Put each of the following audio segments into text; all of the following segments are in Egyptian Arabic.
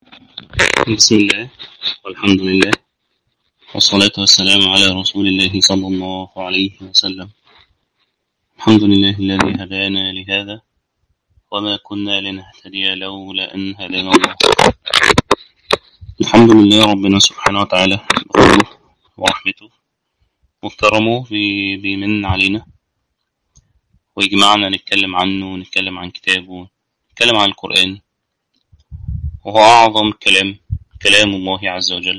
بسم الله والحمد لله والصلاة والسلام على رسول الله صلى الله عليه وسلم الحمد لله الذي هدانا لهذا وما كنا لنهتدي لولا أن هدانا الله الحمد لله ربنا سبحانه وتعالى بفضله ورحمته وكرمه بي- بيمن علينا ويجمعنا نتكلم عنه ونتكلم عن كتابه نتكلم عن القرآن وهو أعظم كلام كلام الله عز وجل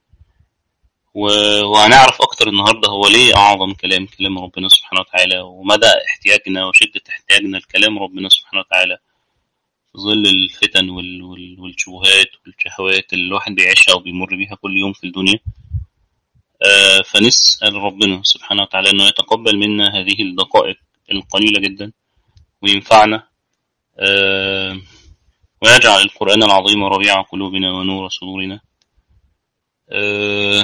و... وهنعرف أكتر النهاردة هو ليه أعظم كلام كلام ربنا سبحانه وتعالى ومدى احتياجنا وشدة احتياجنا لكلام ربنا سبحانه وتعالى في ظل الفتن وال... وال... والشبهات والشهوات اللي الواحد بيعيشها وبيمر بيها كل يوم في الدنيا آه فنسأل ربنا سبحانه وتعالى أنه يتقبل منا هذه الدقائق القليلة جدا وينفعنا آه ويجعل القرآن العظيم ربيع قلوبنا ونور صدورنا آه،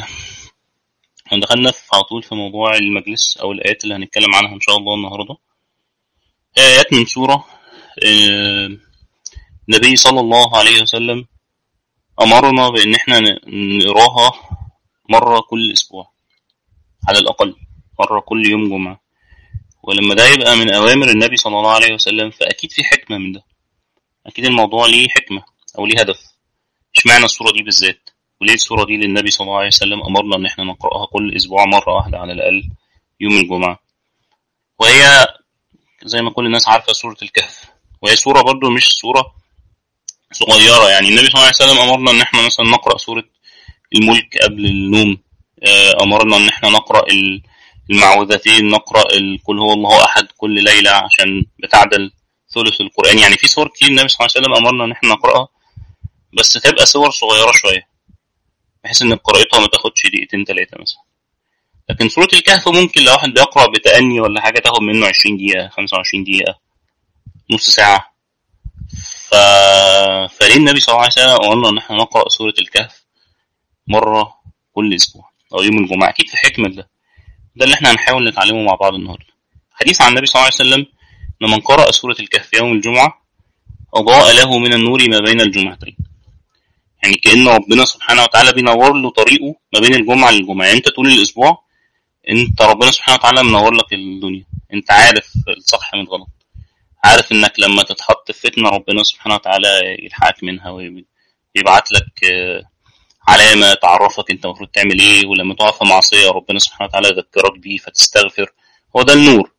دخلنا في على طول في موضوع المجلس أو الآيات اللي هنتكلم عنها إن شاء الله النهاردة آيات من سورة آه، النبي صلى الله عليه وسلم أمرنا بإن إحنا ن- نقراها مرة كل أسبوع على الأقل مرة كل يوم جمعة ولما ده يبقى من أوامر النبي صلى الله عليه وسلم فأكيد في حكمة من ده أكيد الموضوع ليه حكمة أو ليه هدف اشمعنى الصورة دي بالذات وليه الصورة دي للنبي صلى الله عليه وسلم أمرنا إن إحنا نقرأها كل أسبوع مرة واحدة على الأقل يوم الجمعة وهي زي ما كل الناس عارفة سورة الكهف وهي سورة برضو مش سورة صغيرة يعني النبي صلى الله عليه وسلم أمرنا إن إحنا مثلا نقرأ سورة الملك قبل النوم آه، أمرنا إن إحنا نقرأ ال- المعوذتين نقرأ ال- قل هو الله أحد كل ليلة عشان بتعدل ثلث القرآن يعني في سور كتير النبي صلى الله عليه وسلم أمرنا إن إحنا نقرأها بس تبقى سور صغيرة شوية بحيث إن قراءتها ما تاخدش دقيقتين تلاتة مثلا لكن سورة الكهف ممكن لو واحد بيقرأ بتأني ولا حاجة تاخد منه 20 دقيقة 25 دقيقة نص ساعة ف... فليه النبي صلى الله عليه وسلم أمرنا إن إحنا نقرأ سورة الكهف مرة كل أسبوع أو يوم الجمعة أكيد في حكمة ده ده اللي إحنا هنحاول نتعلمه مع بعض النهاردة حديث عن النبي صلى الله عليه وسلم إن من قرأ سورة الكهف يوم الجمعة أضاء له من النور ما بين الجمعتين يعني كأن ربنا سبحانه وتعالى بينور له طريقه ما بين الجمعة للجمعة يعني أنت طول الأسبوع أنت ربنا سبحانه وتعالى منور لك الدنيا أنت عارف الصح من الغلط عارف إنك لما تتحط في فتنة ربنا سبحانه وتعالى يلحقك منها ويبعت لك آه، علامة تعرفك أنت المفروض تعمل إيه ولما تقع في معصية ربنا سبحانه وتعالى يذكرك بيه فتستغفر هو ده النور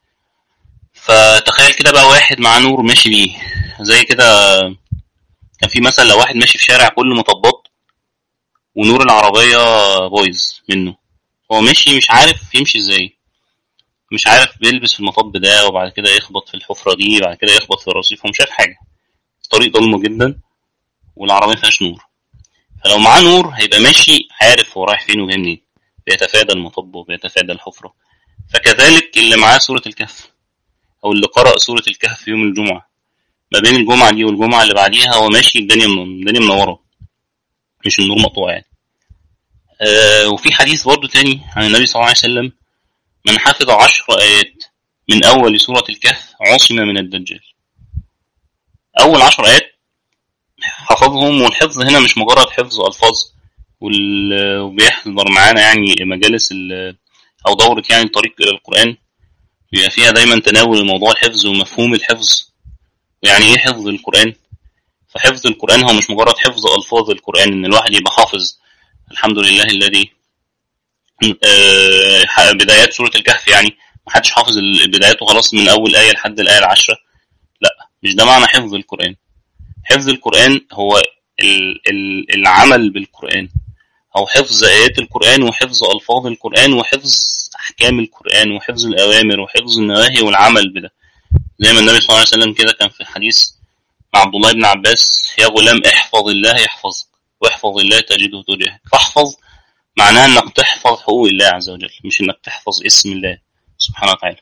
فتخيل كده بقى واحد مع نور ماشي بيه زي كده كان في مثل لو واحد ماشي في شارع كله مطبات ونور العربية بايظ منه هو ماشي مش عارف يمشي ازاي مش عارف بيلبس في المطب ده وبعد كده يخبط في الحفرة دي وبعد كده يخبط في الرصيف هو مش عارف حاجة الطريق ضلمة جدا والعربية مفيهاش نور فلو معاه نور هيبقى ماشي عارف هو رايح فين وجاي منين بيتفادى المطب وبيتفادى الحفرة فكذلك اللي معاه سورة الكهف أو اللي قرأ سورة الكهف في يوم الجمعة ما بين الجمعة دي والجمعة اللي بعديها هو ماشي الدنيا من الدنيا منورة مش النور مقطوع يعني آه وفي حديث برضه تاني عن النبي صلى الله عليه وسلم من حفظ عشر آيات من أول سورة الكهف عصم من الدجال أول عشر آيات حفظهم والحفظ هنا مش مجرد حفظ ألفاظ وال- وبيحضر معانا يعني مجالس ال- أو دورة يعني طريق إلى القرآن بيبقى فيها دايما تناول موضوع الحفظ ومفهوم الحفظ ويعني إيه حفظ القرآن فحفظ القرآن هو مش مجرد حفظ ألفاظ القرآن إن الواحد يبقى حافظ الحمد لله الذي آه، بدايات سورة الكهف يعني محدش حافظ البدايات وخلاص من أول آية لحد الآية العاشرة لا مش ده معنى حفظ القرآن حفظ القرآن هو ال- ال- العمل بالقرآن أو حفظ آيات القرآن وحفظ ألفاظ القرآن وحفظ أحكام القرآن وحفظ الأوامر وحفظ النواهي والعمل بده زي ما النبي صلى الله عليه وسلم كده كان في حديث مع عبد الله بن عباس يا غلام احفظ الله يحفظك واحفظ الله تجده تجاهك فاحفظ معناها انك تحفظ حقوق الله عز وجل مش انك تحفظ اسم الله سبحانه وتعالى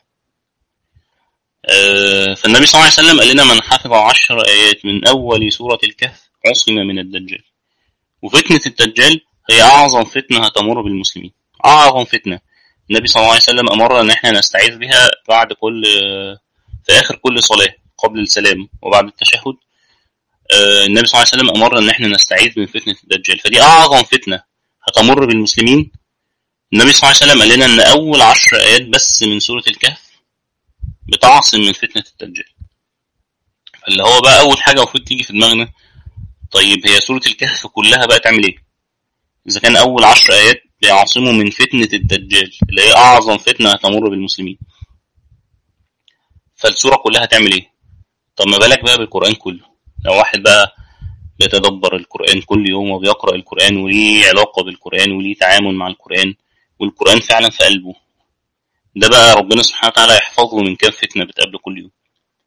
آه، فالنبي صلى الله عليه وسلم قال لنا من حفظ عشر آيات من أول سورة الكهف عصم من الدجال وفتنة الدجال هي أعظم فتنة هتمر بالمسلمين أعظم فتنة النبي صلى الله عليه وسلم أمرنا إن إحنا نستعيذ بها بعد كل في آخر كل صلاة قبل السلام وبعد التشهد آه، النبي صلى الله عليه وسلم امرنا ان احنا نستعيذ من فتنه الدجال فدي اعظم فتنه هتمر بالمسلمين النبي صلى الله عليه وسلم قال لنا ان اول عشر ايات بس من سوره الكهف بتعصم من فتنه الدجال فاللي هو بقى اول حاجه المفروض تيجي في دماغنا طيب هي سوره الكهف كلها بقى تعمل ايه اذا كان اول عشر ايات بيعصموا من فتنه الدجال اللي هي اعظم فتنه هتمر بالمسلمين فالسوره كلها تعمل ايه طب ما بالك بقى بالقران كله لو واحد بقى بيتدبر القرآن كل يوم وبيقرأ القرآن وليه علاقة بالقرآن وليه تعامل مع القرآن والقرآن فعلا في قلبه ده بقى ربنا سبحانه وتعالى يحفظه من كام فتنة بتقابله كل يوم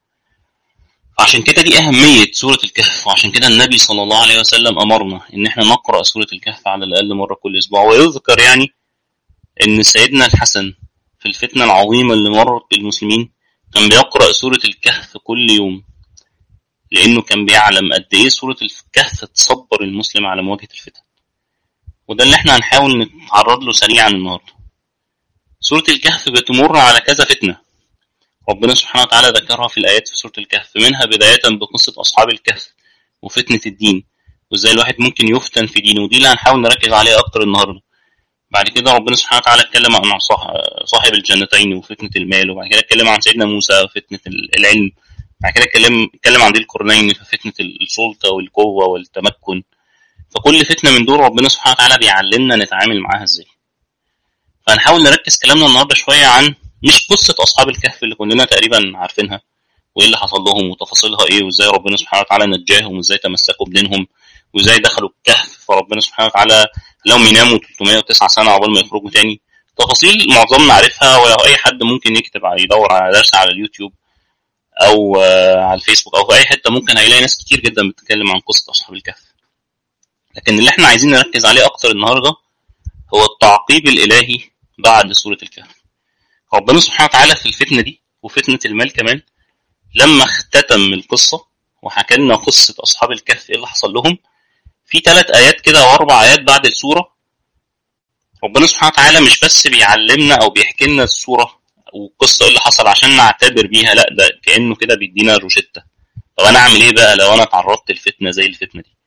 عشان كده دي أهمية سورة الكهف وعشان كده النبي صلى الله عليه وسلم أمرنا إن إحنا نقرأ سورة الكهف على الأقل مرة كل أسبوع ويذكر يعني إن سيدنا الحسن في الفتنة العظيمة اللي مرت بالمسلمين كان بيقرأ سورة الكهف كل يوم لأنه كان بيعلم قد إيه سورة الكهف تصبر المسلم على مواجهة الفتن وده اللي إحنا هنحاول نتعرض له سريعا النهاردة سورة الكهف بتمر على كذا فتنة ربنا سبحانه وتعالى ذكرها في الآيات في سورة الكهف منها بداية بقصة أصحاب الكهف وفتنة الدين وإزاي الواحد ممكن يفتن في دينه ودي اللي هنحاول نركز عليها أكتر النهاردة بعد كده ربنا سبحانه وتعالى اتكلم عن صاحب الجنتين وفتنة المال وبعد كده اتكلم عن سيدنا موسى وفتنة العلم بعد كده اتكلم اتكلم عن ذي القرنين في فتنة السلطة والقوة والتمكن فكل فتنة من دول ربنا سبحانه وتعالى بيعلمنا نتعامل معاها ازاي فهنحاول نركز كلامنا النهارده شوية عن مش قصة أصحاب الكهف اللي كلنا تقريبا عارفينها وإيه اللي حصل لهم وتفاصيلها إيه وإزاي ربنا سبحانه وتعالى نجاهم وإزاي تمسكوا بدينهم وإزاي دخلوا الكهف فربنا سبحانه وتعالى لهم يناموا 309 سنة عقبال ما يخرجوا تاني تفاصيل معظمنا عارفها ولو أي حد ممكن يكتب يدور على درس على اليوتيوب او على الفيسبوك او في اي حته ممكن هيلاقي ناس كتير جدا بتتكلم عن قصه اصحاب الكهف لكن اللي احنا عايزين نركز عليه اكتر النهارده هو التعقيب الالهي بعد سوره الكهف ربنا سبحانه وتعالى في الفتنه دي وفتنه المال كمان لما اختتم القصه وحكى لنا قصه اصحاب الكهف ايه اللي حصل لهم في ثلاث ايات كده واربع ايات بعد السوره ربنا سبحانه وتعالى مش بس بيعلمنا او بيحكي لنا السوره والقصه ايه اللي حصل عشان نعتبر بيها لا ده كانه كده بيدينا روشته طب انا اعمل ايه بقى لو انا تعرضت لفتنه زي الفتنه دي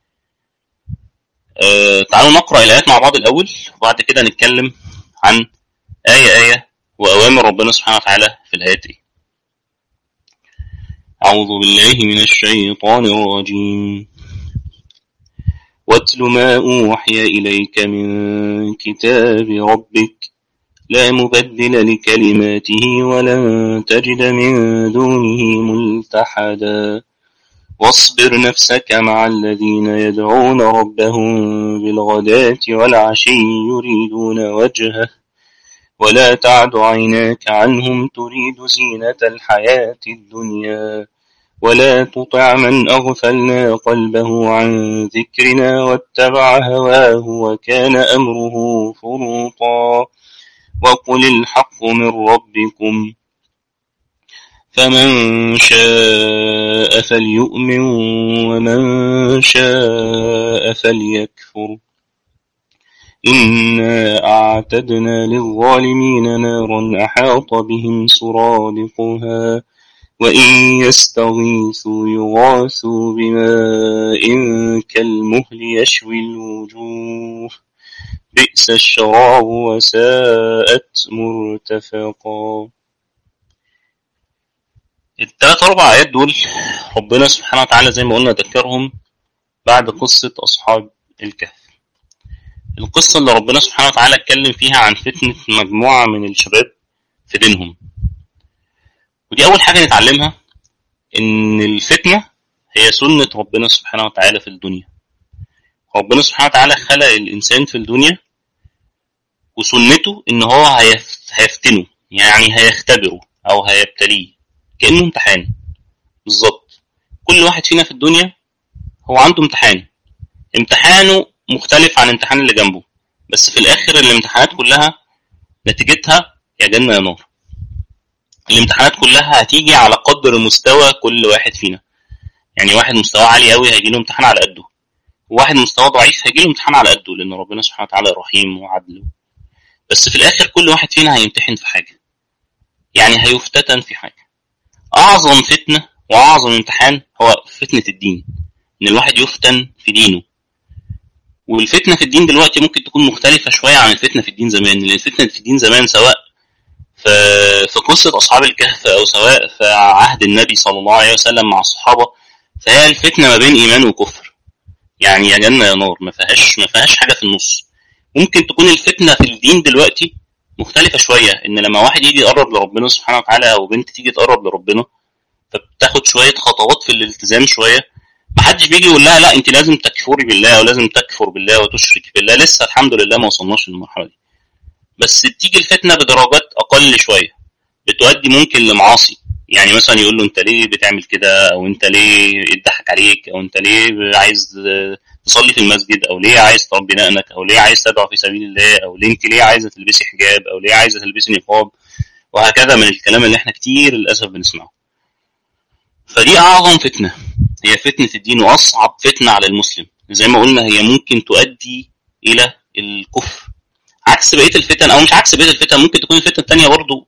أه تعالوا نقرا الايات مع بعض الاول وبعد كده نتكلم عن ايه ايه واوامر ربنا سبحانه وتعالى في الايات ايه اعوذ بالله من الشيطان الرجيم واتل ما اوحي اليك من كتاب ربك لا مبدل لكلماته ولن تجد من دونه ملتحدا واصبر نفسك مع الذين يدعون ربهم بالغداة والعشي يريدون وجهه ولا تعد عيناك عنهم تريد زينة الحياة الدنيا ولا تطع من أغفلنا قلبه عن ذكرنا واتبع هواه وكان أمره فرطا وقل الحق من ربكم فمن شاء فليؤمن ومن شاء فليكفر إنا أعتدنا للظالمين نارا أحاط بهم سرادقها وإن يستغيثوا يغاثوا بماء كالمهل يشوي الوجوه بئس الشراب وساءت مرتفقا الثلاث أربع آيات دول ربنا سبحانه وتعالى زي ما قلنا ذكرهم بعد قصة أصحاب الكهف القصة اللي ربنا سبحانه وتعالى اتكلم فيها عن فتنة مجموعة من الشباب في دينهم ودي أول حاجة نتعلمها إن الفتنة هي سنة ربنا سبحانه وتعالى في الدنيا ربنا سبحانه وتعالى خلق الإنسان في الدنيا وسنته إن هو هيفتنه يعني هيختبره أو هيبتليه كأنه امتحان بالظبط كل واحد فينا في الدنيا هو عنده امتحان امتحانه مختلف عن الامتحان اللي جنبه بس في الآخر الامتحانات كلها نتيجتها يا جنة يا نار الامتحانات كلها هتيجي على قدر مستوى كل واحد فينا يعني واحد مستواه عالي قوي هيجي له امتحان على قده وواحد مستواه ضعيف هيجي له امتحان على قده لان ربنا سبحانه وتعالى رحيم وعدل بس في الاخر كل واحد فينا هيمتحن في حاجه يعني هيفتتن في حاجه اعظم فتنه واعظم امتحان هو فتنه الدين ان الواحد يفتن في دينه والفتنه في الدين دلوقتي ممكن تكون مختلفه شويه عن الفتنه في الدين زمان لان الفتنه في الدين زمان سواء في في قصه اصحاب الكهف او سواء في عهد النبي صلى الله عليه وسلم مع الصحابه فهي الفتنه ما بين ايمان وكفر يعني يا جنه يا نار ما فيهاش ما فيهاش حاجه في النص ممكن تكون الفتنه في الدين دلوقتي مختلفه شويه ان لما واحد يجي يقرب لربنا سبحانه وتعالى او بنت تيجي تقرب لربنا فبتاخد شويه خطوات في الالتزام شويه محدش بيجي يقول لها لا انت لازم تكفري بالله او لازم تكفر بالله وتشرك بالله لسه الحمد لله ما وصلناش للمرحله دي بس تيجي الفتنه بدرجات اقل شويه بتؤدي ممكن لمعاصي يعني مثلا يقول له انت ليه بتعمل كده او انت ليه اتضحك عليك او انت ليه عايز تصلي في المسجد او ليه عايز تربي دقنك او ليه عايز تدعو في سبيل الله او ليه انت ليه عايزه تلبسي حجاب او ليه عايزه تلبسي نقاب وهكذا من الكلام اللي احنا كتير للاسف بنسمعه فدي اعظم فتنه هي فتنه الدين واصعب فتنه على المسلم زي ما قلنا هي ممكن تؤدي الى الكفر عكس بقيه الفتن او مش عكس بقيه الفتن ممكن تكون الفتنه الثانيه برضو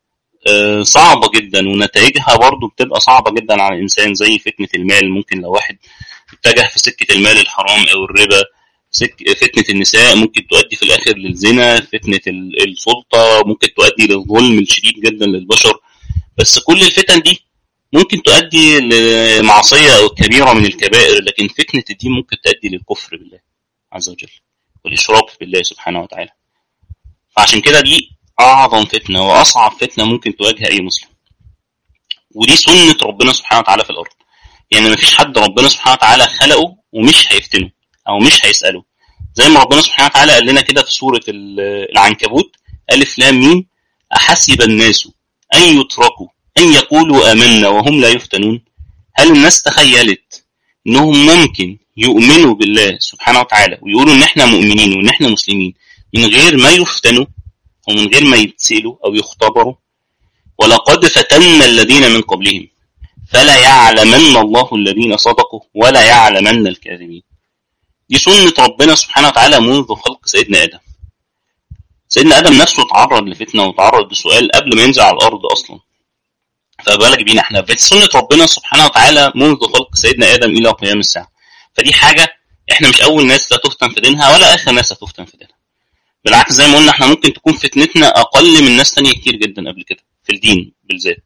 صعبه جدا ونتائجها برضو بتبقى صعبه جدا على الانسان زي فتنه المال ممكن لو واحد اتجه في سكه المال الحرام او الربا سك... فتنه النساء ممكن تؤدي في الاخر للزنا فتنه السلطه ممكن تؤدي للظلم الشديد جدا للبشر بس كل الفتن دي ممكن تؤدي لمعصيه او كبيره من الكبائر لكن فتنه الدين ممكن تؤدي للكفر بالله عز وجل والاشراك بالله سبحانه وتعالى فعشان كده دي اعظم فتنه واصعب فتنه ممكن تواجه اي مسلم ودي سنه ربنا سبحانه وتعالى في الارض يعني مفيش حد ربنا سبحانه وتعالى خلقه ومش هيفتنه او مش هيساله زي ما ربنا سبحانه وتعالى قال لنا كده في سوره العنكبوت الف لام ميم احسب الناس ان يتركوا ان يقولوا امنا وهم لا يفتنون هل الناس تخيلت انهم ممكن يؤمنوا بالله سبحانه وتعالى ويقولوا ان احنا مؤمنين وان احنا مسلمين من غير ما يفتنوا او من غير ما يتسالوا او يختبروا ولقد فتنا الذين من قبلهم فلا يعلمن الله الذين صدقوا ولا يعلمن الكاذبين دي سنة ربنا سبحانه وتعالى منذ خلق سيدنا آدم سيدنا آدم نفسه تعرض لفتنة وتعرض لسؤال قبل ما ينزل على الأرض أصلا فبالك بينا احنا بس سنة ربنا سبحانه وتعالى منذ خلق سيدنا آدم إلى قيام الساعة فدي حاجة احنا مش أول ناس لا تفتن في دينها ولا آخر ناس هتفتن في دينها بالعكس زي ما قلنا احنا ممكن تكون فتنتنا أقل من ناس تانية كتير جدا قبل كده في الدين بالذات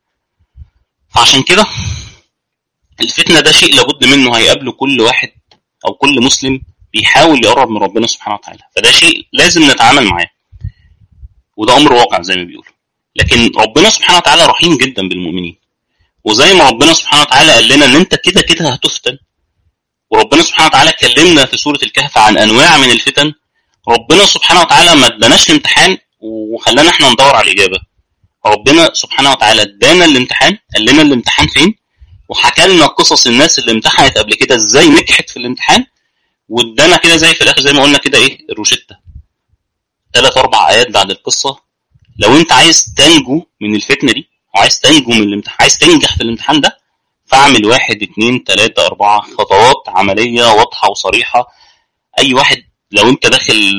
فعشان كده الفتنة ده شيء لابد منه هيقابله كل واحد أو كل مسلم بيحاول يقرب من ربنا سبحانه وتعالى فده شيء لازم نتعامل معاه وده أمر واقع زي ما بيقولوا لكن ربنا سبحانه وتعالى رحيم جدا بالمؤمنين وزي ما ربنا سبحانه وتعالى قال لنا ان انت كده كده هتفتن وربنا سبحانه وتعالى كلمنا في سورة الكهف عن انواع من الفتن ربنا سبحانه وتعالى ما اداناش الامتحان وخلانا احنا ندور على الاجابه ربنا سبحانه وتعالى ادانا الامتحان قال لنا الامتحان فين وحكى لنا قصص الناس اللي امتحنت قبل كده ازاي نجحت في الامتحان وادانا كده زي في الاخر زي ما قلنا كده ايه الروشته ثلاث اربع ايات بعد القصه لو انت عايز تنجو من الفتنه دي وعايز تنجو من الامتحان عايز تنجح في الامتحان ده فاعمل واحد اتنين تلاتة أربعة خطوات عملية واضحة وصريحة أي واحد لو أنت داخل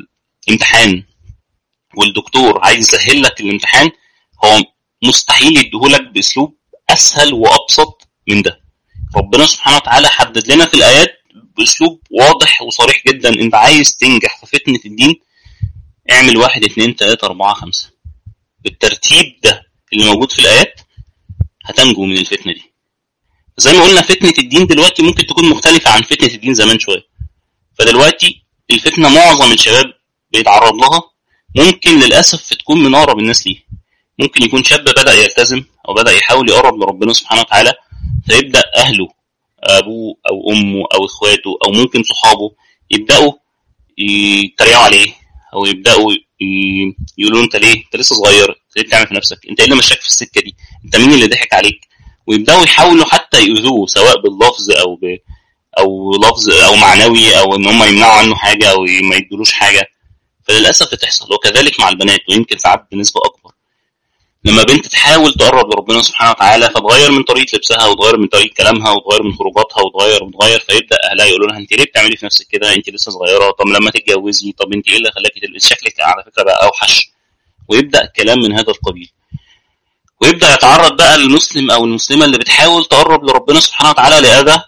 امتحان والدكتور عايز يسهل لك الامتحان هو مستحيل يديهولك بأسلوب أسهل وأبسط من ده ربنا سبحانه وتعالى حدد لنا في الآيات بأسلوب واضح وصريح جدا أنت عايز تنجح في فتنة الدين اعمل واحد اتنين تلاتة أربعة خمسة بالترتيب ده اللي موجود في الآيات هتنجو من الفتنة دي زي ما قلنا فتنة الدين دلوقتي ممكن تكون مختلفة عن فتنة الدين زمان شوية فدلوقتي الفتنة معظم الشباب بيتعرض لها ممكن للأسف تكون من أقرب الناس ليه ممكن يكون شاب بدأ يلتزم أو بدأ يحاول يقرب لربنا سبحانه وتعالى فيبدأ أهله أبوه أو أمه أو إخواته أو ممكن صحابه يبدأوا يتريقوا عليه أو يبدأوا يقولوا أنت ليه؟ أنت لسه صغير، أنت ليه بتعمل في نفسك؟ أنت إيه اللي مشاك في السكة دي؟ أنت مين اللي ضحك عليك؟ ويبداوا يحاولوا حتى يؤذوه سواء باللفظ او ب... او لفظ او معنوي او ان هم يمنعوا عنه حاجه او ما يدولوش حاجه فللاسف بتحصل وكذلك مع البنات ويمكن ساعات بنسبه اكبر لما بنت تحاول تقرب لربنا سبحانه وتعالى فتغير من طريقه لبسها وتغير من طريقه كلامها وتغير من خروجاتها وتغير وتغير فيبدا اهلها يقولوا لها انت ليه بتعملي في نفسك كده انت لسه صغيره طب لما تتجوزي طب انت ايه اللي خلاكي تلبسي شكلك على فكره بقى اوحش ويبدا كلام من هذا القبيل ويبدا يتعرض بقى المسلم او المسلمه اللي بتحاول تقرب لربنا سبحانه وتعالى لاذى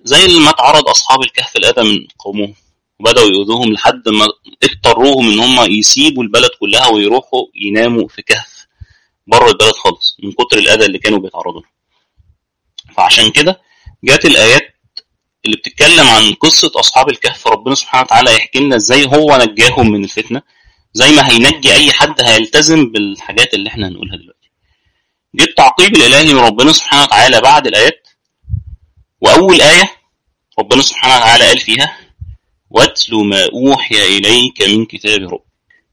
زي ما اتعرض اصحاب الكهف لادم من قومهم وبداوا يؤذوهم لحد ما اضطروهم ان هم يسيبوا البلد كلها ويروحوا يناموا في كهف بره البلد خالص من كتر الاذى اللي كانوا بيتعرضوا له فعشان كده جت الايات اللي بتتكلم عن قصه اصحاب الكهف ربنا سبحانه وتعالى يحكي لنا ازاي هو نجاهم من الفتنه زي ما هينجي اي حد هيلتزم بالحاجات اللي احنا هنقولها دلوقتي جه التعقيب الالهي من ربنا سبحانه وتعالى بعد الايات واول ايه ربنا سبحانه وتعالى قال فيها واتل ما اوحي اليك من كتاب ربك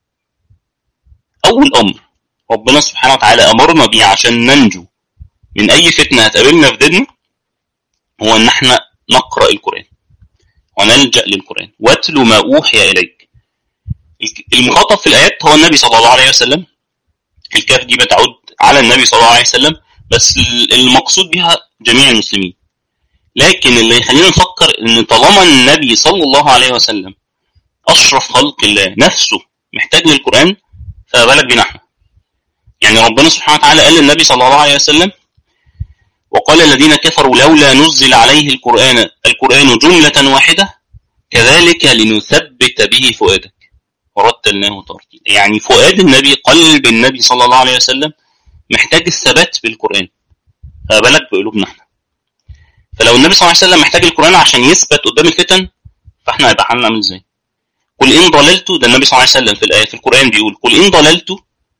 اول امر ربنا سبحانه وتعالى امرنا بيه عشان ننجو من اي فتنه هتقابلنا في ديننا هو ان احنا نقرا القران ونلجا للقران واتل ما اوحي اليك المخاطب في الايات هو النبي صلى الله عليه وسلم الكاف دي بتعود على النبي صلى الله عليه وسلم بس المقصود بها جميع المسلمين لكن اللي يخلينا نفكر ان طالما النبي صلى الله عليه وسلم اشرف خلق الله نفسه محتاج للقران فما بالك بينا احنا يعني ربنا سبحانه وتعالى قال للنبي صلى الله عليه وسلم وقال الذين كفروا لولا نزل عليه القرآن القرآن جملة واحدة كذلك لنثبت به فؤادك ورتلناه ترتيلا يعني فؤاد النبي قلب النبي صلى الله عليه وسلم محتاج الثبات بالقرآن فما بالك بقلوبنا احنا فلو النبي صلى الله عليه وسلم محتاج القرآن عشان يثبت قدام الفتن فاحنا هيبقى حالنا عامل ازاي؟ قل إن ضللت ده النبي صلى الله عليه وسلم في الآية في القرآن بيقول قل إن ضللت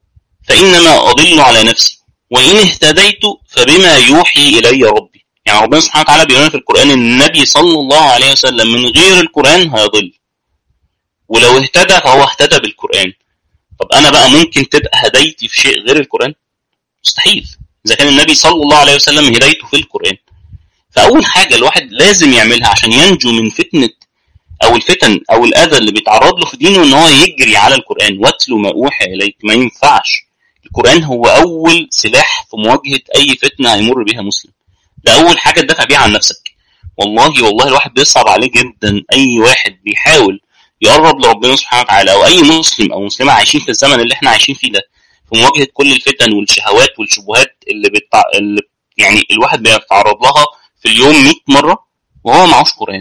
فإنما أضل على نفسي وإن اهتديت فبما يوحي إلي ربي يعني ربنا سبحانه وتعالى بيقول لنا في القرآن إن النبي صلى الله عليه وسلم من غير القرآن هيضل ولو اهتدى فهو اهتدى بالقرآن طب أنا بقى ممكن تبقى هدايتي في شيء غير القرآن مستحيل إذا كان النبي صلى الله عليه وسلم هدايته في القرآن فأول حاجة الواحد لازم يعملها عشان ينجو من فتنة أو الفتن أو الأذى اللي بيتعرض له في دينه إن هو يجري على القرآن واتلو ما أوحي إليك ما ينفعش القرآن هو أول سلاح في مواجهة أي فتنة هيمر بيها مسلم ده أول حاجة تدافع بيها عن نفسك والله والله الواحد بيصعب عليه جدا أي واحد بيحاول يقرب لربنا سبحانه وتعالى أو أي مسلم أو مسلمة عايشين في الزمن اللي احنا عايشين فيه ده في مواجهة كل الفتن والشهوات والشبهات اللي, بتع... اللي يعني الواحد بيتعرض لها في اليوم 100 مرة وهو معهوش قرآن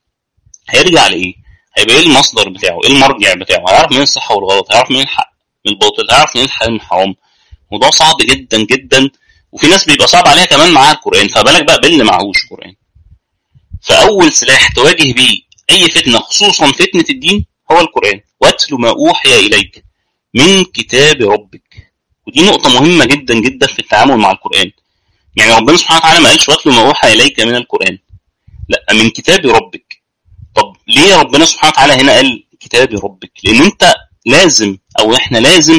هيرجع لإيه؟ هيبقى إيه المصدر بتاعه؟ إيه المرجع بتاعه؟ هيعرف منين الصح والغلط؟ هيعرف منين الحق من الباطل؟ هيعرف منين الحلال من الحرام؟ موضوع صعب جدا جدا وفي ناس بيبقى صعب عليها كمان معاها القرآن فبالك بقى باللي معهوش قرآن فأول سلاح تواجه بيه أي فتنة خصوصا فتنة الدين هو القرآن واتل ما أوحي إليك من كتاب ربك ودي نقطة مهمة جدا جدا في التعامل مع القرآن يعني ربنا سبحانه وتعالى ما قالش واتل ما أوحي إليك من القرآن لا من كتاب ربك طب ليه ربنا سبحانه وتعالى هنا قال كتاب ربك لأن أنت لازم أو إحنا لازم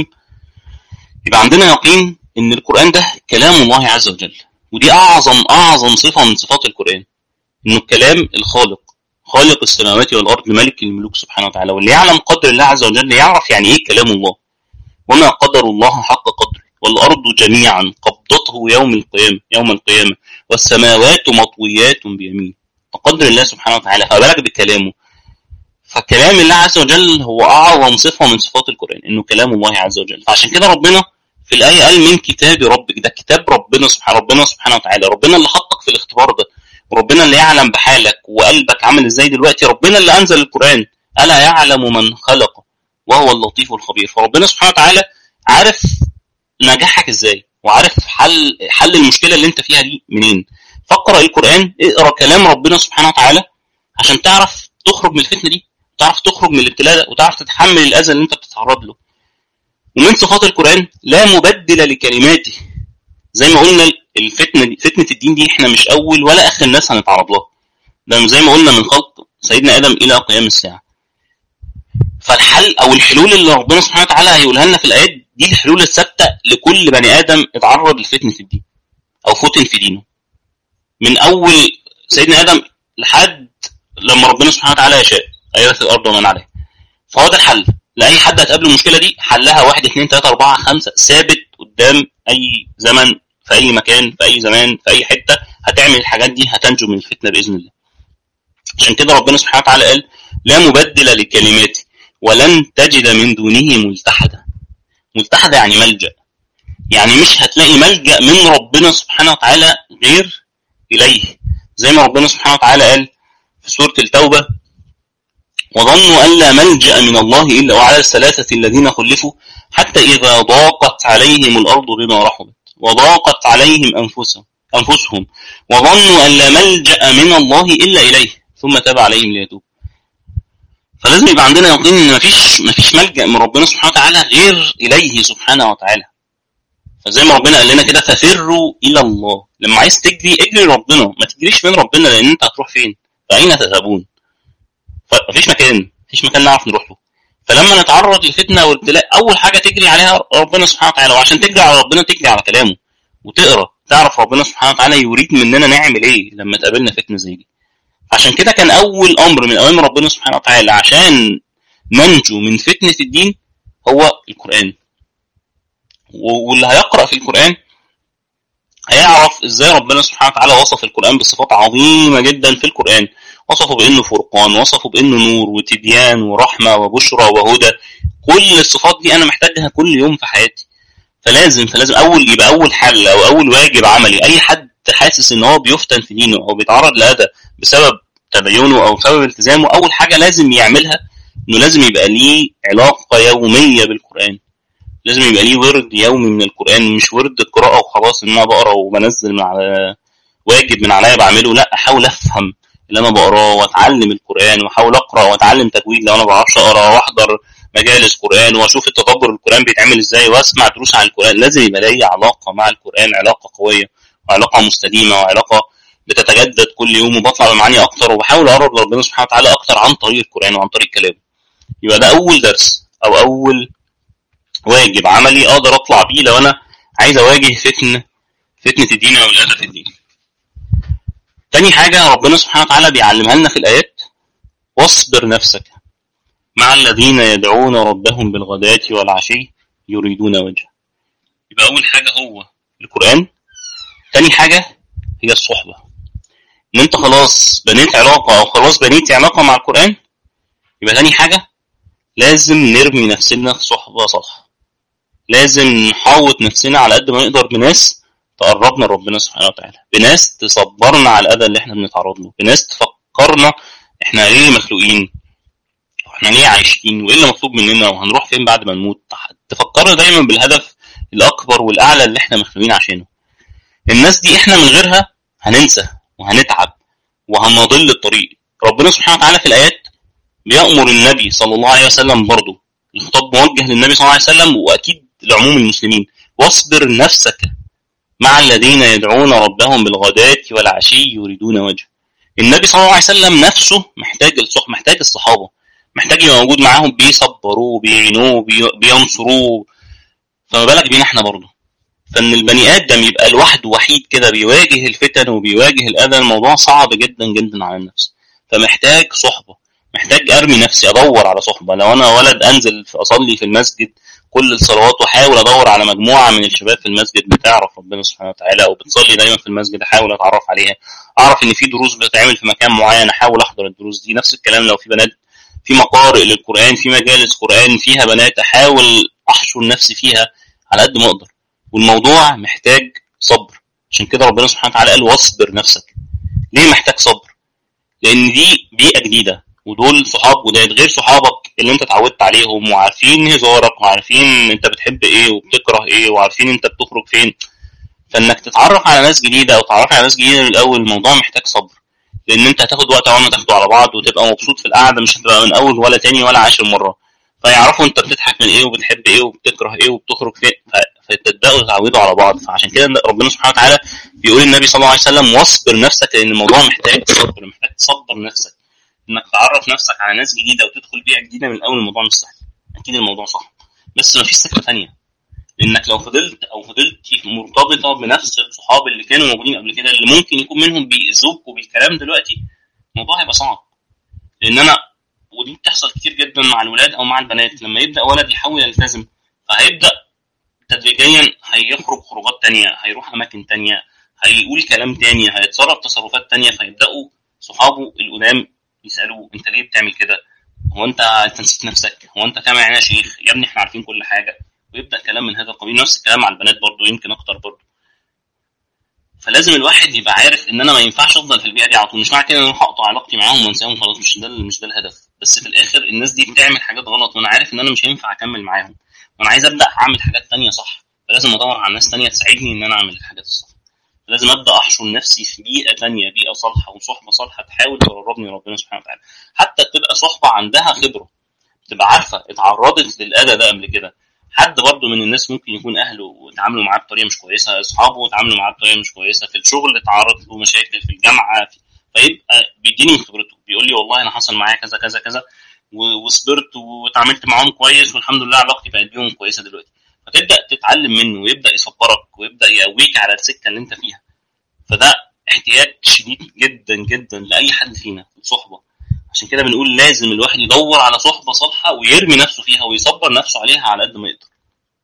يبقى عندنا يقين ان القران ده كلام الله عز وجل ودي اعظم اعظم صفه من صفات القران انه الكلام الخالق خالق السماوات والارض ملك الملوك سبحانه وتعالى واللي يعلم قدر الله عز وجل يعرف يعني ايه كلام الله وما قدر الله حق قدره والارض جميعا قبضته يوم القيامه يوم القيامه والسماوات مطويات بيمينه وقدر الله سبحانه وتعالى فبالك بكلامه فكلام الله عز وجل هو اعظم صفه من صفات القران انه كلام الله عز وجل فعشان كده ربنا في الآية قال من كتاب ربك ده كتاب ربنا سبحانه ربنا سبحانه وتعالى ربنا اللي حطك في الاختبار ده وربنا اللي يعلم بحالك وقلبك عامل ازاي دلوقتي ربنا اللي أنزل القرآن ألا يعلم من خلق وهو اللطيف الخبير فربنا سبحانه وتعالى عارف نجاحك ازاي وعارف حل حل المشكلة اللي انت فيها دي منين فاقرأ القرآن اقرأ كلام ربنا سبحانه وتعالى عشان تعرف تخرج من الفتنة دي تعرف تخرج من الابتلاء ده وتعرف تتحمل الأذى اللي انت بتتعرض له ومن صفات القرآن لا مبدل لكلماته زي ما قلنا الفتنة دي فتنة الدين دي احنا مش أول ولا آخر الناس هنتعرض لها ده زي ما قلنا من خلق سيدنا آدم إلى قيام الساعة فالحل أو الحلول اللي ربنا سبحانه وتعالى هيقولها لنا في الآيات دي الحلول الثابتة لكل بني آدم اتعرض لفتنة الدين أو فتن في دينه من أول سيدنا آدم لحد لما ربنا سبحانه وتعالى يشاء أيرث الأرض ومن عليها فهو ده الحل لاي حد هتقابله المشكله دي حلها واحد اثنين ثلاثه اربعه خمسه ثابت قدام اي زمن في اي مكان في اي زمان في اي حته هتعمل الحاجات دي هتنجو من الفتنه باذن الله. عشان كده ربنا سبحانه وتعالى قال لا مبدل لكلماتي ولن تجد من دونه ملتحدا. ملتحدا يعني ملجا. يعني مش هتلاقي ملجا من ربنا سبحانه وتعالى غير اليه. زي ما ربنا سبحانه وتعالى قال في سورة التوبة وظنوا أن لا ملجأ من الله إلا وعلى الثلاثة الذين خلفوا حتى إذا ضاقت عليهم الأرض بما رحبت وضاقت عليهم أنفسهم أنفسهم وظنوا أن لا ملجأ من الله إلا إليه ثم تاب عليهم ليتوب فلازم يبقى عندنا يقين ان مفيش مفيش ملجا من ربنا سبحانه وتعالى غير اليه سبحانه وتعالى فزي ما ربنا قال لنا كده ففروا الى الله لما عايز تجري اجري ربنا ما تجريش من ربنا لان انت هتروح فين فاين تذهبون فمفيش مكان مفيش مكان نعرف نروح له فلما نتعرض لفتنه وابتلاء اول حاجه تجري عليها ربنا سبحانه وتعالى وعشان تجري على ربنا تجري على كلامه وتقرا تعرف ربنا سبحانه وتعالى يريد مننا نعمل ايه لما تقابلنا فتنه زي دي عشان كده كان اول امر من اوامر ربنا سبحانه وتعالى عشان ننجو من فتنه الدين هو القران واللي هيقرا في القران هيعرف ازاي ربنا سبحانه وتعالى وصف القران بصفات عظيمه جدا في القران وصفه بانه فرقان وصفه بانه نور وتبيان ورحمه وبشرى وهدى كل الصفات دي انا محتاجها كل يوم في حياتي فلازم فلازم اول يبقى اول حل او اول واجب عملي اي حد حاسس ان هو بيفتن في دينه او بيتعرض لاذى بسبب تدينه او بسبب التزامه اول حاجه لازم يعملها انه لازم يبقى ليه علاقه يوميه بالقران لازم يبقى ليه ورد يومي من القران مش ورد القراءه وخلاص ان انا بقرا وبنزل من على واجب من عليا بعمله لا احاول افهم اللي انا بقراه واتعلم القران واحاول اقرا واتعلم تجويد لو انا ما بعرفش اقرا واحضر مجالس قران واشوف التدبر القران بيتعمل ازاي واسمع دروس عن القران لازم يبقى لي علاقه مع القران علاقه قويه وعلاقه مستديمه وعلاقه بتتجدد كل يوم وبطلع بمعاني اكتر وبحاول اقرب لربنا سبحانه وتعالى اكتر عن طريق القران وعن طريق كلامه يبقى ده اول درس او اول واجب عملي اقدر اطلع بيه لو انا عايز اواجه فتنه فتنه الدين او الاذى في الدين تاني حاجه ربنا سبحانه وتعالى بيعلمها لنا في الايات واصبر نفسك مع الذين يدعون ربهم بالغداة والعشي يريدون وجهه يبقى اول حاجه هو القران تاني حاجه هي الصحبه ان انت خلاص بنيت علاقه او خلاص بنيت علاقه مع القران يبقى تاني حاجه لازم نرمي نفسنا في صحبه صالحه لازم نحوط نفسنا على قد ما نقدر بناس تقربنا لربنا سبحانه وتعالى بناس تصبرنا على الاذى اللي احنا بنتعرض له بناس تفكرنا احنا ليه مخلوقين واحنا ليه عايشين وايه اللي مطلوب مننا وهنروح فين بعد ما نموت تفكرنا دايما بالهدف الاكبر والاعلى اللي احنا مخلوقين عشانه الناس دي احنا من غيرها هننسى وهنتعب وهنضل الطريق ربنا سبحانه وتعالى في الايات بيأمر النبي صلى الله عليه وسلم برضه الخطاب موجه للنبي صلى الله عليه وسلم واكيد لعموم المسلمين واصبر نفسك مع الذين يدعون ربهم بالغداة والعشي يريدون وجهه النبي صلى الله عليه وسلم نفسه محتاج الصح محتاج الصحابة محتاج يبقى موجود معاهم بيصبروه بيعينوه بي... بينصروه فما بالك بينا احنا برضه فان البني ادم يبقى لوحده وحيد كده بيواجه الفتن وبيواجه الاذى الموضوع صعب جدا جدا على النفس فمحتاج صحبه محتاج ارمي نفسي ادور على صحبه لو انا ولد انزل اصلي في المسجد كل الصلوات واحاول ادور على مجموعه من الشباب في المسجد بتعرف ربنا سبحانه وتعالى او بتصلي دايما في المسجد احاول اتعرف عليها اعرف ان في دروس بتتعمل في مكان معين احاول احضر الدروس دي نفس الكلام لو في بنات في مقارئ للقران في مجالس قران فيها بنات احاول احشر نفسي فيها على قد ما اقدر والموضوع محتاج صبر عشان كده ربنا سبحانه وتعالى قال واصبر نفسك ليه محتاج صبر لان دي بيئه جديده ودول صحاب جداد غير صحابك اللي انت اتعودت عليهم وعارفين هزارك وعارفين انت بتحب ايه وبتكره ايه وعارفين انت بتخرج فين فانك تتعرف على ناس جديده او تتعرف على ناس جديده من الاول الموضوع محتاج صبر لان انت هتاخد وقت اول ما تاخدوا على بعض وتبقى مبسوط في القعده مش هتبقى من اول ولا تاني ولا عاشر مره فيعرفوا انت بتضحك من ايه وبتحب ايه وبتكره ايه وبتخرج فين فتبداوا تتعودوا على بعض فعشان كده ربنا سبحانه وتعالى بيقول للنبي صلى الله عليه وسلم واصبر نفسك لان الموضوع محتاج صبر محتاج تصبر نفسك انك تعرف نفسك على ناس جديده وتدخل بيئه جديده من اول الموضوع مش سهل اكيد الموضوع صعب بس ما فيش سكه ثانيه لانك لو فضلت او فضلت مرتبطه بنفس الصحاب اللي كانوا موجودين قبل كده اللي ممكن يكون منهم بيأذوك بالكلام دلوقتي الموضوع هيبقى صعب لان انا ودي بتحصل كتير جدا مع الولاد او مع البنات لما يبدا ولد يحاول يلتزم فهيبدا تدريجيا هيخرج خروجات تانية هيروح اماكن تانية هيقول كلام تاني هيتصرف تصرفات تانية فيبداوا صحابه القدام يسالوه انت ليه بتعمل كده هو انت انت نسيت نفسك هو انت كام يعني يا شيخ يا ابني احنا عارفين كل حاجه ويبدا كلام من هذا القبيل نفس الكلام مع البنات برضو يمكن اكتر برضو فلازم الواحد يبقى عارف ان انا ما ينفعش افضل في البيئه دي على طول مش معنى كده ان انا هقطع علاقتي معاهم وانساهم خلاص مش ده مش ده الهدف بس في الاخر الناس دي بتعمل حاجات غلط وانا عارف ان انا مش هينفع اكمل معاهم وانا عايز ابدا اعمل حاجات تانية صح فلازم ادور على ناس تانية تساعدني ان انا اعمل الحاجات الصح لازم ابدا احشر نفسي في بيئه تانية بيئه صالحه وصحبه صالحه تحاول تقربني ربنا سبحانه وتعالى حتى تبقى صحبه عندها خبره تبقى عارفه اتعرضت للاذى ده قبل كده حد برضه من الناس ممكن يكون اهله وتعاملوا معاه بطريقه مش كويسه اصحابه اتعاملوا معاه بطريقه مش كويسه في الشغل اتعرض له مشاكل في الجامعه في فيبقى بيديني من خبرته بيقول لي والله انا حصل معايا كذا كذا كذا وصبرت واتعاملت معاهم كويس والحمد لله علاقتي بقت بيهم كويسه دلوقتي فتبدا تتعلم منه ويبدا يصبرك ويبدا يقويك على السكه اللي انت فيها فده احتياج شديد جدا جدا لاي حد فينا في الصحبه عشان كده بنقول لازم الواحد يدور على صحبه صالحه ويرمي نفسه فيها ويصبر نفسه عليها على قد ما يقدر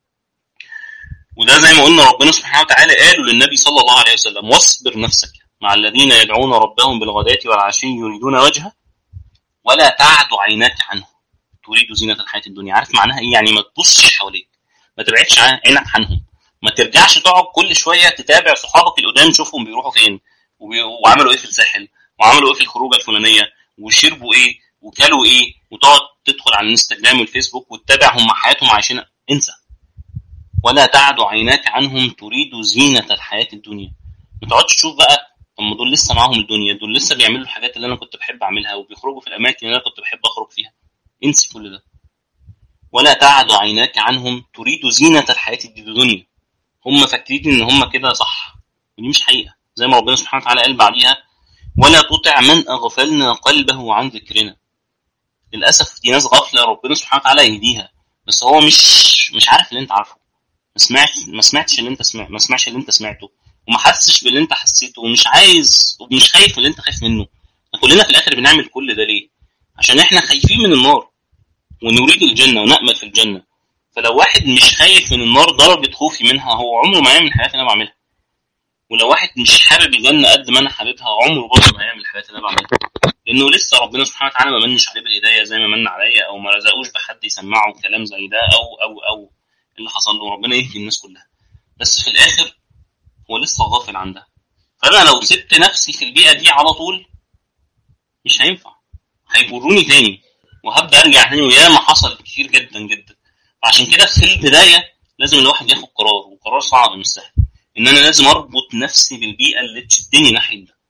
وده زي ما قلنا ربنا سبحانه وتعالى قالوا للنبي صلى الله عليه وسلم واصبر نفسك مع الذين يدعون ربهم بالغداة والعشي يريدون وجهه ولا تعد عيناك عنه تريد زينة الحياة الدنيا عارف معناها ايه يعني ما تبصش حواليك ما تبعدش عينك عنهم ما ترجعش تقعد كل شويه تتابع صحابك القدام تشوفهم بيروحوا فين وعملوا ايه في الساحل وعملوا ايه في الخروجه الفلانيه وشربوا ايه وكلوا ايه وتقعد تدخل على الانستجرام والفيسبوك وتتابع هم حياتهم عايشين انسى ولا تعد عيناك عنهم تريد زينة الحياة الدنيا ما تقعدش تشوف بقى هم دول لسه معاهم الدنيا دول لسه بيعملوا الحاجات اللي انا كنت بحب اعملها وبيخرجوا في الاماكن اللي انا كنت بحب اخرج فيها انسي كل ده ولا تعد عيناك عنهم تريد زينة الحياة الدنيا هم فاكرين ان هم كده صح ودي مش حقيقة زي ما ربنا سبحانه وتعالى قال بعديها ولا تطع من اغفلنا قلبه عن ذكرنا للاسف دي ناس غافله ربنا سبحانه وتعالى يهديها بس هو مش مش عارف اللي انت عارفه ما سمعتش ما سمعتش اللي انت سمع ما سمعش اللي انت سمعته وما حسش باللي انت حسيته ومش عايز ومش خايف من اللي انت خايف منه كلنا في الاخر بنعمل كل ده ليه عشان احنا خايفين من النار ونريد الجنه ونامل في الجنه فلو واحد مش خايف من النار درجه خوفي منها هو عمره ما يعمل الحاجات اللي انا بعملها ولو واحد مش حابب الجنه قد ما انا حاببها عمره برضه ما هيعمل الحاجات اللي انا بعملها لانه لسه ربنا سبحانه وتعالى ما منش عليه بالهدايه زي ما من عليا او ما رزقوش بحد يسمعه كلام زي ده او او او اللي حصل له ربنا يهدي الناس كلها بس في الاخر هو لسه غافل عن ده فانا لو سبت نفسي في البيئه دي على طول مش هينفع هيجروني تاني وهبدا ارجع تاني وياما حصل كتير جدا جدا فعشان كده في البدايه لازم الواحد ياخد قرار وقرار صعب مش سهل ان انا لازم اربط نفسي بالبيئه اللي تشدني ناحيه ده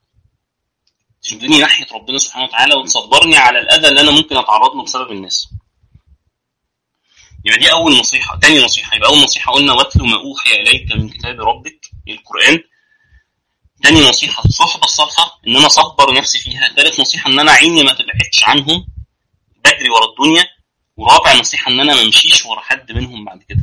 تشدني ناحيه ربنا سبحانه وتعالى وتصبرني على الاذى اللي انا ممكن اتعرض له بسبب الناس يبقى دي اول نصيحه تاني نصيحه يبقى اول نصيحه قلنا واتلو ما اوحي اليك من كتاب ربك القران تاني نصيحه الصحبه الصالحه ان انا اصبر نفسي فيها ثالث نصيحه ان انا عيني ما تبعدش عنهم بجري ورا الدنيا ورابع نصيحه ان انا ما امشيش ورا حد منهم بعد كده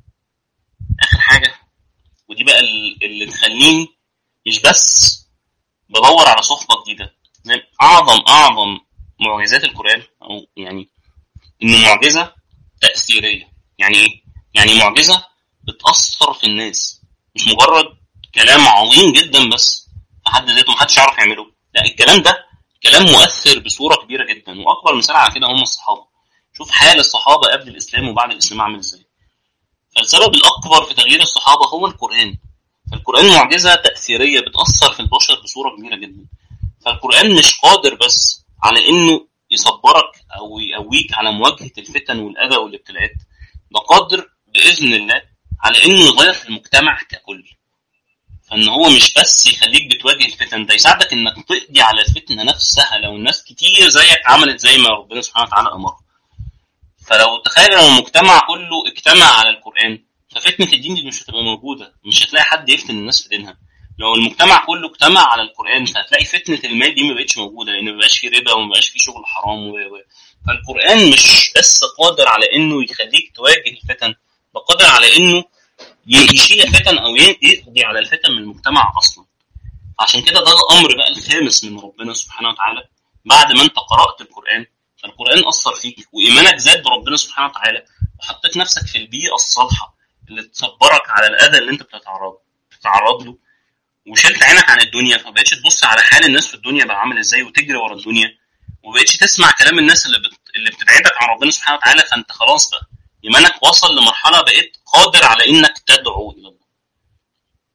اخر حاجه ودي بقى اللي تخليني مش بس بدور على صحبه جديده اعظم اعظم معجزات القران او يعني ان معجزه تاثيريه يعني ايه يعني معجزه بتاثر في الناس مش مجرد كلام عظيم جدا بس في حد ذاته محدش يعرف يعمله لا الكلام ده كلام مؤثر بصوره كبيره جدا واكبر مثال على كده هم الصحابه شوف حال الصحابه قبل الاسلام وبعد الاسلام عامل ازاي فالسبب الاكبر في تغيير الصحابه هو القران فالقران معجزه تاثيريه بتاثر في البشر بصوره كبيره جدا فالقران مش قادر بس على انه يصبرك او يقويك على مواجهه الفتن والاذى والابتلاءات ده قادر باذن الله على انه يغير في المجتمع ككل فان هو مش بس يخليك بتواجه الفتن ده يساعدك انك تقضي على الفتنه نفسها لو الناس كتير زيك عملت زي ما ربنا سبحانه وتعالى امر فلو تخيل لو المجتمع كله اجتمع على القران ففتنه الدين دي مش هتبقى موجوده مش هتلاقي حد يفتن الناس في دينها لو المجتمع كله اجتمع على القران فهتلاقي فتنه المال دي ما بقتش موجوده لان ما بقاش في ربا وما بقاش في شغل حرام و... و... فالقران مش بس قادر على انه يخليك تواجه الفتن ده قادر على انه يشيل الفتن او يقضي على الفتن من المجتمع اصلا عشان كده ده الامر بقى الخامس من ربنا سبحانه وتعالى بعد ما انت قرات القران فالقران اثر فيك وايمانك زاد بربنا سبحانه وتعالى وحطيت نفسك في البيئه الصالحه اللي تصبرك على الاذى اللي انت بتتعرض بتتعرض له وشلت عينك عن الدنيا فبقتش تبص على حال الناس في الدنيا بقى عامل ازاي وتجري ورا الدنيا وبقتش تسمع كلام الناس اللي بت... اللي بتبعدك عن ربنا سبحانه وتعالى فانت خلاص بقى ايمانك وصل لمرحله بقيت قادر على انك تدعو الى الله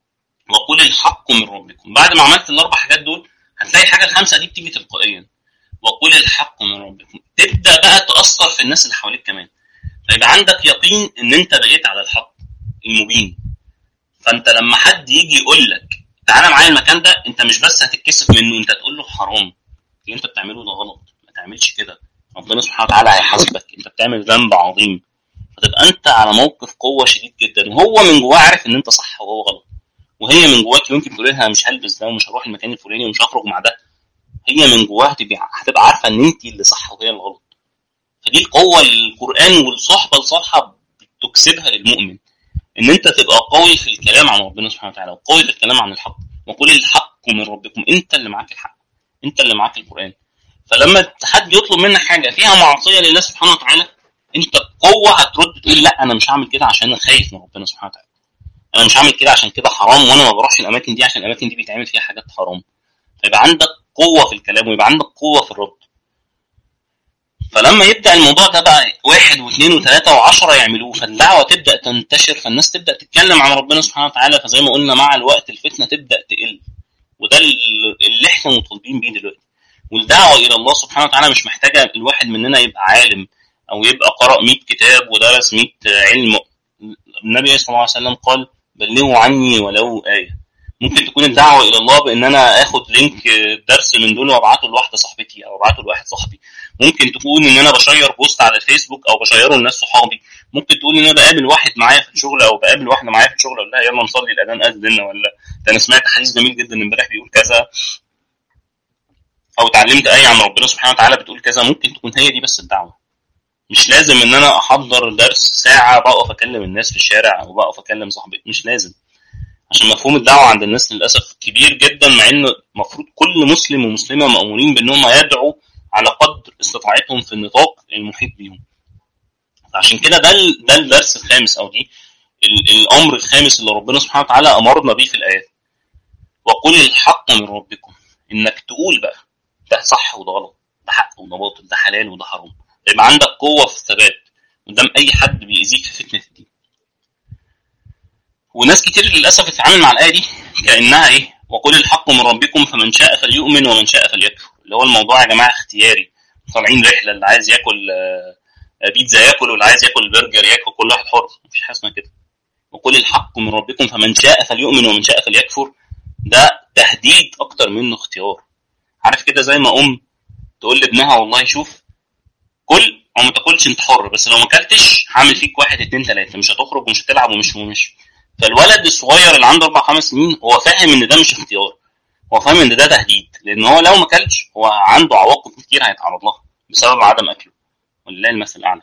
وقل الحق من ربكم بعد ما عملت الاربع حاجات دول هتلاقي الحاجه الخامسه دي بتيجي تلقائيا وقل الحق من ربكم تبدا بقى تاثر في الناس اللي حواليك كمان فيبقى عندك يقين ان انت بقيت على الحق المبين فانت لما حد يجي يقول لك تعالى معايا المكان ده انت مش بس هتتكسف منه انت تقول له حرام اللي انت بتعمله ده غلط ما تعملش كده ربنا سبحانه وتعالى هيحاسبك انت بتعمل ذنب عظيم فتبقى انت على موقف قوه شديد جدا وهو من جواه عارف ان انت صح وهو غلط وهي من جواك يمكن تقول لها مش هلبس ده ومش هروح المكان الفلاني ومش هخرج مع ده هي من جواها هتبقى هتبقى عارفه ان انت اللي صح وهي اللي غلط فدي القوه اللي القران والصحبه الصالحه بتكسبها للمؤمن ان انت تبقى قوي في الكلام عن ربنا سبحانه وتعالى وقوي في الكلام عن الحق وقل الحق من ربكم انت اللي معاك الحق انت اللي معاك القران فلما حد يطلب منك حاجه فيها معصيه لله سبحانه وتعالى انت بقوه هترد تقول لا انا مش هعمل كده عشان انا خايف من ربنا سبحانه وتعالى انا مش هعمل كده عشان كده حرام وانا ما بروحش الاماكن دي عشان الاماكن دي بيتعمل فيها حاجات حرام فيبقى عندك قوه في الكلام ويبقى عندك قوه في الرد فلما يبدا الموضوع ده بقى واحد واثنين وثلاثه وعشره يعملوه فالدعوه تبدا تنتشر فالناس تبدا تتكلم عن ربنا سبحانه وتعالى فزي ما قلنا مع الوقت الفتنه تبدا تقل وده اللي احنا مطالبين بيه دلوقتي والدعوه الى الله سبحانه وتعالى مش محتاجه الواحد مننا يبقى عالم او يبقى قرأ 100 كتاب ودرس 100 علم النبي صلى الله عليه وسلم قال بلغوا عني ولو آية ممكن تكون الدعوة إلى الله بإن أنا آخد لينك درس من دول وأبعته لواحدة صاحبتي أو أبعته لواحد صاحبي ممكن تكون إن أنا بشير بوست على الفيسبوك أو بشيره لناس صحابي ممكن تقول إن أنا بقابل واحد معايا في الشغل أو بقابل واحدة معايا في الشغل أقول لها يلا نصلي الأذان أذن ولا ده أنا سمعت حديث جميل جدا امبارح بيقول كذا أو اتعلمت آية عن ربنا سبحانه وتعالى بتقول كذا ممكن تكون هي دي بس الدعوة مش لازم ان انا احضر درس ساعه بقف اكلم الناس في الشارع او بقف اكلم صاحبي مش لازم عشان مفهوم الدعوه عند الناس للاسف كبير جدا مع ان المفروض كل مسلم ومسلمه مامورين بانهم يدعوا على قدر استطاعتهم في النطاق المحيط بيهم عشان كده ده ده الدرس الخامس او دي الامر الخامس اللي ربنا سبحانه وتعالى امرنا بيه في الايات وقل الحق من ربكم انك تقول بقى ده صح وده غلط ده حق وده باطل ده حلال وده حرام يبقى عندك قوة في الثبات قدام أي حد بيأذيك في فتنة الدين. وناس كتير للأسف بتتعامل مع الآية دي كأنها إيه؟ وقل الحق من ربكم فمن شاء فليؤمن ومن شاء فليكفر، اللي هو الموضوع يا جماعة اختياري، طالعين رحلة اللي عايز ياكل بيتزا ياكل واللي عايز ياكل برجر ياكل كل واحد حر، مفيش حاجة اسمها كده. وقل الحق من ربكم فمن شاء فليؤمن ومن شاء فليكفر، ده تهديد أكتر منه اختيار. عارف كده زي ما أم تقول لابنها والله شوف كل او ما تاكلش انت حر بس لو ما اكلتش هعمل فيك واحد اتنين تلاته مش هتخرج ومش هتلعب ومش ومش فالولد الصغير اللي عنده اربع خمس سنين هو فاهم ان ده مش اختيار هو فاهم ان ده تهديد لان هو لو ما اكلش هو عنده عواقب كتير هيتعرض لها بسبب عدم اكله ولله المثل الاعلى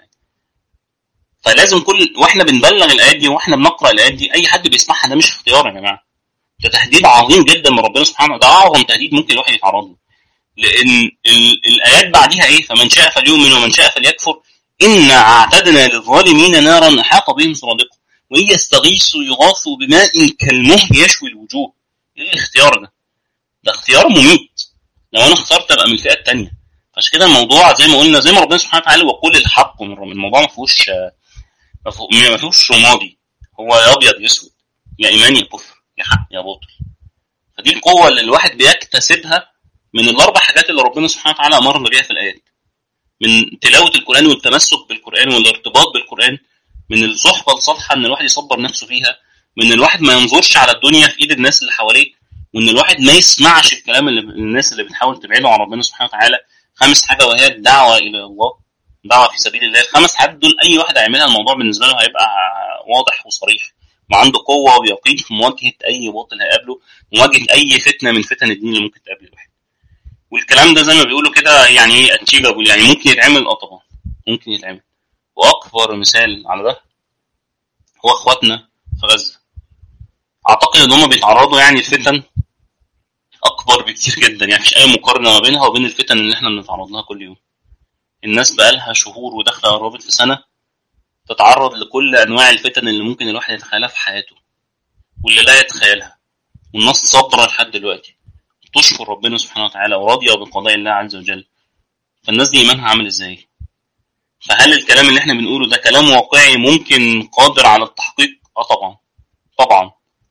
فلازم كل واحنا بنبلغ الايات دي واحنا بنقرا الايات دي اي حد بيسمعها ده مش اختيار يا جماعه ده تهديد عظيم جدا من ربنا سبحانه وتعالى ده اعظم تهديد ممكن الواحد يتعرض له لان الايات بعديها ايه فمن شاء فليؤمن ومن شاء فليكفر انا اعتدنا للظالمين نارا احاط بهم سرادقها وان يستغيثوا يغاثوا بماء كالمهل يشوي الوجوه ايه الاختيار ده ده اختيار مميت لو انا اخترت ابقى من الفئه الثانيه فعشان كده الموضوع زي ما قلنا زي ما ربنا سبحانه وتعالى وقول الحق من ربنا الموضوع ما فيهوش ما فيهوش رمادي هو يا ابيض يا اسود يا ايمان يا كفر يا حق يا باطل فدي القوه اللي الواحد بيكتسبها من الاربع حاجات اللي ربنا سبحانه وتعالى امرنا بيها في الايات من تلاوه القران والتمسك بالقران والارتباط بالقران من الصحبه الصالحه ان الواحد يصبر نفسه فيها من الواحد ما ينظرش على الدنيا في ايد الناس اللي حواليه وان الواحد ما يسمعش الكلام اللي الناس اللي بتحاول تبعده عن ربنا سبحانه وتعالى خامس حاجه وهي الدعوه الى الله دعوه في سبيل الله الخمس حاجات دول اي واحد هيعملها الموضوع بالنسبه له هيبقى واضح وصريح وعنده قوه ويقين في مواجهه اي باطل هيقابله مواجهه اي فتنه من فتن الدين اللي ممكن تقابل الواحد والكلام ده زي ما بيقولوا كده يعني ايه اتشيفابل يعني ممكن يتعمل اه طبعا ممكن يتعمل واكبر مثال على ده هو اخواتنا في غزه اعتقد ان هم بيتعرضوا يعني لفتن اكبر بكتير جدا يعني مفيش اي مقارنه ما بينها وبين الفتن اللي احنا بنتعرض لها كل يوم الناس بقالها شهور وداخله قربت في سنه تتعرض لكل انواع الفتن اللي ممكن الواحد يتخيلها في حياته واللي لا يتخيلها والناس صابره لحد دلوقتي تشكر ربنا سبحانه وتعالى وراضيه بقضاء الله عز وجل فالناس دي ايمانها عامل ازاي فهل الكلام اللي احنا بنقوله ده كلام واقعي ممكن قادر على التحقيق اه طبعا طبعا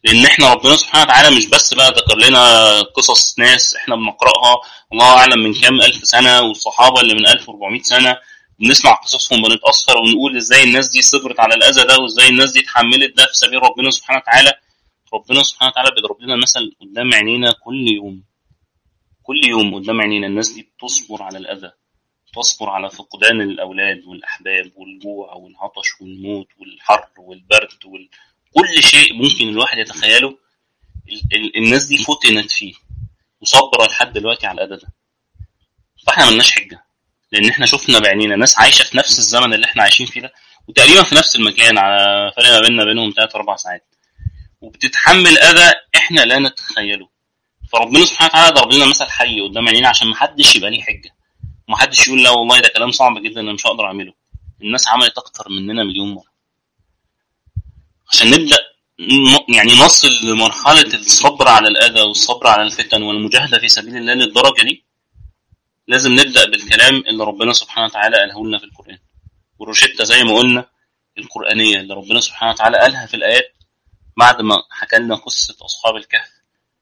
لان احنا ربنا سبحانه وتعالى مش بس بقى ذكر لنا قصص ناس احنا بنقراها الله اعلم من كام الف سنه والصحابه اللي من 1400 سنه بنسمع قصصهم بنتاثر ونقول ازاي الناس دي صبرت على الاذى ده وازاي الناس دي اتحملت ده في سبيل ربنا سبحانه وتعالى ربنا سبحانه وتعالى بيضرب لنا مثل قدام عينينا كل يوم كل يوم قدام عينينا الناس دي بتصبر على الاذى تصبر على فقدان الاولاد والاحباب والجوع والعطش والموت والحر والبرد وال... كل شيء ممكن الواحد يتخيله ال... ال... الناس دي فتنت فيه وصبرة لحد دلوقتي على الأذى ده فاحنا ملناش حجة لأن احنا شفنا بعينينا ناس عايشة في نفس الزمن اللي احنا عايشين فيه ده وتقريبا في نفس المكان على فرق ما بيننا بينهم 3 4 ساعات وبتتحمل أذى احنا لا نتخيله فربنا سبحانه وتعالى ضرب لنا مثل حي قدام عينينا عشان محدش يبقى ليه حجة ومحدش يقول لا والله ده كلام صعب جدا انا مش هقدر اعمله الناس عملت اكتر مننا مليون مره عشان نبدا يعني نصل لمرحله الصبر على الاذى والصبر على الفتن والمجاهده في سبيل الله للدرجه دي لازم نبدا بالكلام اللي ربنا سبحانه وتعالى قاله لنا في القران والروشته زي ما قلنا القرانيه اللي ربنا سبحانه وتعالى قالها في الايات بعد ما حكى لنا قصه اصحاب الكهف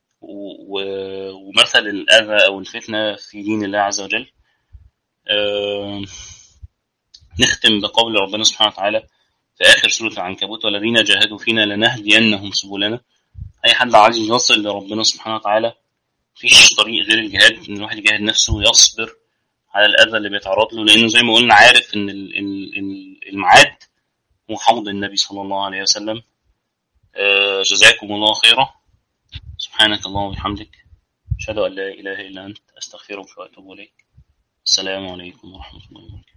ومثل الاذى او الفتنه في دين الله عز وجل أه نختم بقول ربنا سبحانه وتعالى في آخر سورة العنكبوت والذين جاهدوا فينا لنهدينهم سبلنا أي حد عايز يصل لربنا سبحانه وتعالى مفيش طريق غير الجهاد إن الواحد يجاهد نفسه ويصبر على الأذى اللي بيتعرض له لأنه زي ما قلنا عارف إن الميعاد هو حوض النبي صلى الله عليه وسلم أه جزاكم الله خيرا سبحانك اللهم وبحمدك أشهد أن لا إله إلا أنت أستغفرك وأتوب إليك السلام عليكم ورحمة الله وبركاته